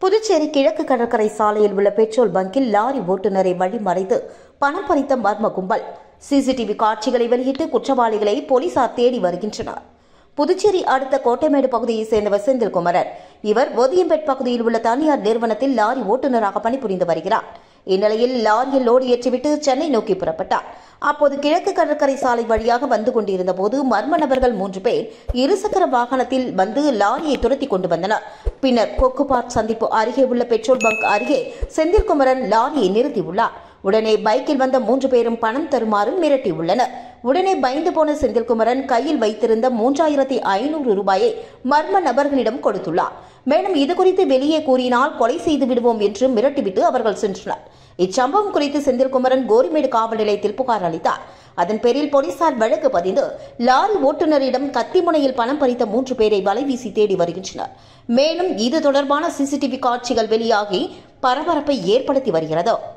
புதுச்சேரி கிழக்கு கடற்கரை சாலையில் உள்ள பெட்ரோல் பங்கில் லாரி ஓட்டுநரை வழிமறைத்து பணம் பறித்த மர்ம கும்பல் சிசிடிவி காட்சிகளை வெளியிட்டு குற்றவாளிகளை போலீசார் தேடி வருகின்றனர் புதுச்சேரி அடுத்த கோட்டைமேடு பகுதியைச் சேர்ந்தவர் செந்தில்குமரன் இவர் ஒதியம்பேட் பகுதியில் உள்ள தனியார் நிறுவனத்தில் லாரி ஓட்டுநராக பணிபுரிந்து வருகிறார் இந்நிலையில் லாரியில் லோடு ஏற்றிவிட்டு சென்னை நோக்கி புறப்பட்டார் அப்போது கிழக்கு கடற்கரை சாலை வழியாக வந்து கொண்டிருந்த போது மர்ம நபர்கள் மூன்று பேர் இருசக்கர வாகனத்தில் வந்து லாரியை துரத்தி கொண்டு வந்தனர் பின்னர் கொக்குபாட் சந்திப்பு அருகே உள்ள பெட்ரோல் பங்க் அருகே செந்தில்குமரன் லாரியை நிறுத்தியுள்ளார் உடனே பைக்கில் வந்த மூன்று பேரும் பணம் தருமாறு மிரட்டியுள்ளனர் உடனே பயந்து போன செந்தில்குமரன் கையில் வைத்திருந்த மூன்றாயிரத்தி ஐநூறு ரூபாயை மர்ம நபர்களிடம் கொடுத்துள்ளார் மேலும் இதுகுறித்து வெளியே கூறினால் கொலை செய்து விடுவோம் என்று மிரட்டிவிட்டு அவர்கள் சென்றனர் இச்சம்பவம் குறித்து செந்தில்குமரன் கோரிமேடு காவல் நிலையத்தில் புகார் அளித்தார் அதன் பேரில் போலீசார் வழக்கு பதிந்து லாரி ஓட்டுநரிடம் கத்திமுனையில் பணம் பறித்த மூன்று பேரை வலைவீசி தேடி வருகின்றனர் மேலும் இது தொடர்பான சிசிடிவி காட்சிகள் வெளியாகி பரபரப்பை ஏற்படுத்தி வருகிறது